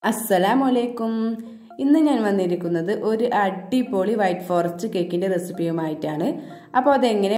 അസ്സലാമലൈക്കും ഇന്ന് ഞാൻ വന്നിരിക്കുന്നത് ഒരു അടിപൊളി വൈറ്റ് ഫോറസ്റ്റ് കേക്കിന്റെ റെസിപ്പിയുമായിട്ടാണ് അപ്പോൾ അതെങ്ങനെ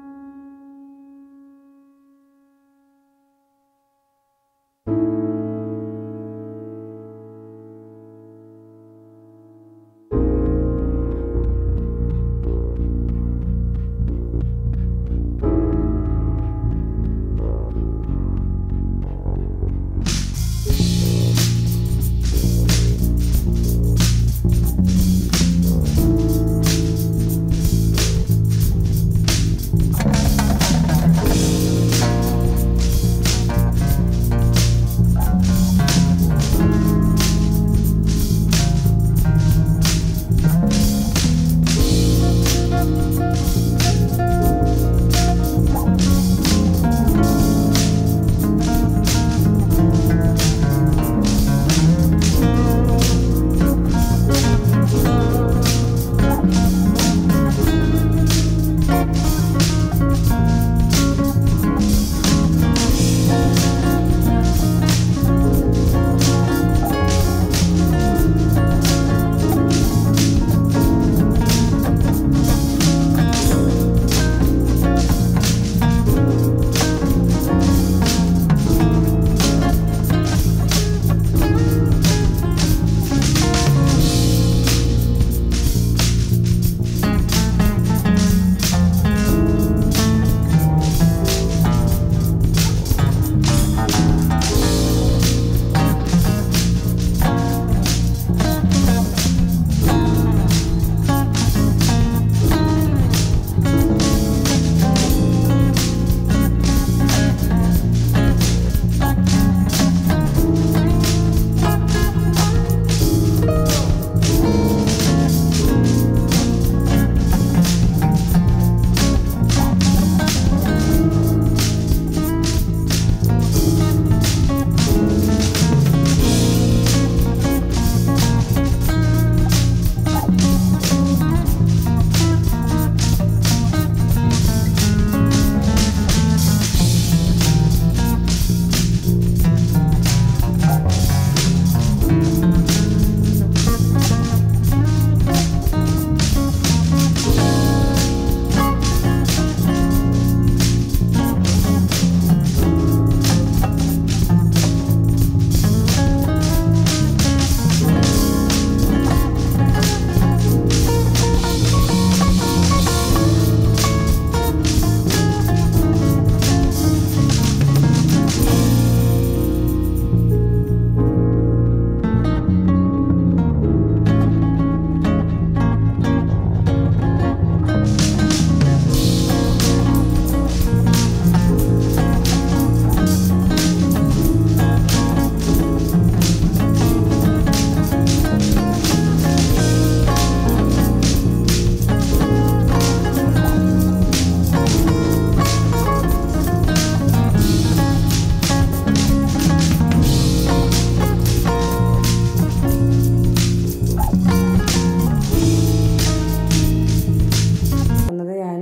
ഞാൻ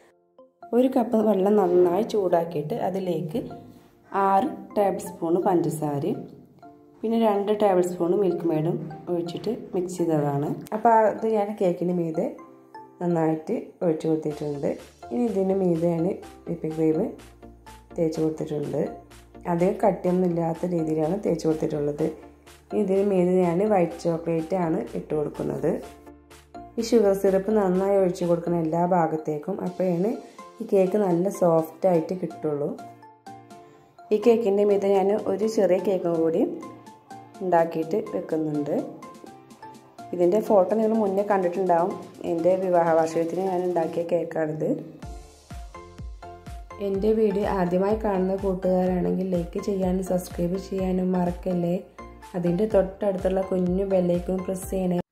ഒരു കപ്പ് വെള്ളം നന്നായി ചൂടാക്കിയിട്ട് അതിലേക്ക് ആറ് ടേബിൾ സ്പൂണ് പഞ്ചസാരയും പിന്നെ രണ്ട് ടേബിൾ സ്പൂണ് മിൽക്ക് മേഡും ഒഴിച്ചിട്ട് മിക്സ് ചെയ്തതാണ് അപ്പോൾ അത് ഞാൻ കേക്കിന് മീതെ നന്നായിട്ട് ഒഴിച്ചു കൊടുത്തിട്ടുണ്ട് ഇനി ഇതിന് മീതെയാണ് വിപ്പിംഗ് ക്രീം തേച്ച് കൊടുത്തിട്ടുണ്ട് അധികം കട്ടിയൊന്നും ഇല്ലാത്ത രീതിയിലാണ് തേച്ച് കൊടുത്തിട്ടുള്ളത് ഇതിന് മീതെ ഞാൻ വൈറ്റ് ചോക്ലേറ്റ് ആണ് ഇട്ട് കൊടുക്കുന്നത് ഈ ഷുഗർ സിറപ്പ് നന്നായി ഒഴിച്ചു കൊടുക്കണം എല്ലാ ഭാഗത്തേക്കും അപ്പോഴാണ് ഈ കേക്ക് നല്ല സോഫ്റ്റ് ആയിട്ട് കിട്ടുള്ളൂ ഈ കേക്കിൻ്റെ മീതെ ഞാൻ ഒരു ചെറിയ കേക്കും കൂടി ഉണ്ടാക്കിയിട്ട് വെക്കുന്നുണ്ട് ഇതിൻ്റെ ഫോട്ടോ നിങ്ങൾ മുന്നേ കണ്ടിട്ടുണ്ടാവും എൻ്റെ വിവാഹ വാർഷികത്തിന് ഞാൻ ഉണ്ടാക്കിയ കേക്കാണിത് എൻ്റെ വീഡിയോ ആദ്യമായി കാണുന്ന കൂട്ടുകാരാണെങ്കിൽ ലൈക്ക് ചെയ്യാനും സബ്സ്ക്രൈബ് ചെയ്യാനും മറക്കല്ലേ അതിൻ്റെ തൊട്ടടുത്തുള്ള കുഞ്ഞു ബെല്ലൈക്കും പ്രസ് ചെയ്യണേ